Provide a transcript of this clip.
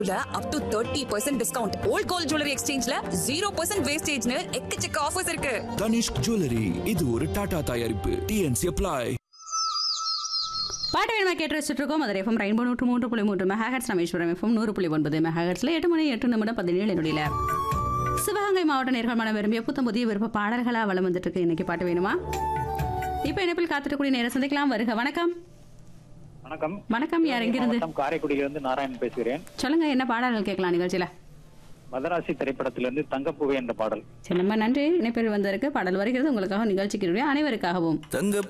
up to thirty percent discount old gold jewellery எக்ஸ்சேஞ்ச்ல zero percent வேஸ்டேஜ்னு எக்கச்சக்க offers இருக்கு தனிஷ்க் ஜுவல்லரி இது ஒரு டாடா தயாரிப்பு டிஎன்சி அப்ளை பாட்டு வேணுமா கேட்டு வச்சுட்டு இருக்கோம் மதுரை எஃப்எம் ரெயின்போ நூற்று மூன்று புள்ளி மூன்று மெகாஹெட்ஸ் ராமேஸ்வரம் எஃப்எம் நூறு புள்ளி ஒன்பது மெகாஹெட்ஸ்ல எட்டு மணி எட்டு நிமிடம் பதினேழு நொடியில சிவகங்கை மாவட்ட நேர்கள் மனம் விரும்பிய புத்தம் புதிய விருப்ப பாடல்களா வளம் வந்துட்டு இருக்கு இன்னைக்கு பாட்டு வேணுமா இப்போ இணைப்பில் காத்துக்கூடிய நேரம் சந்திக்கலாம் வருக வணக்கம் வணக்கம் வணக்கம் யார் எங்கிருந்து மாவட்டம் காரைக்குடியிலிருந்து நாராயணன் பேசுகிறேன் சொல்லுங்க என்ன பாடல்கள் கேட்கலாம் நிகழ்ச்சியில மதராசி திரைப்படத்திலிருந்து தங்கப்பூவே என்ற பாடல் சரி நம்ம நன்றி இணைப்பில் வந்திருக்கு பாடல் வருகிறது உங்களுக்காக நிகழ்ச்சிக்கு அனைவருக்காகவும் தங்க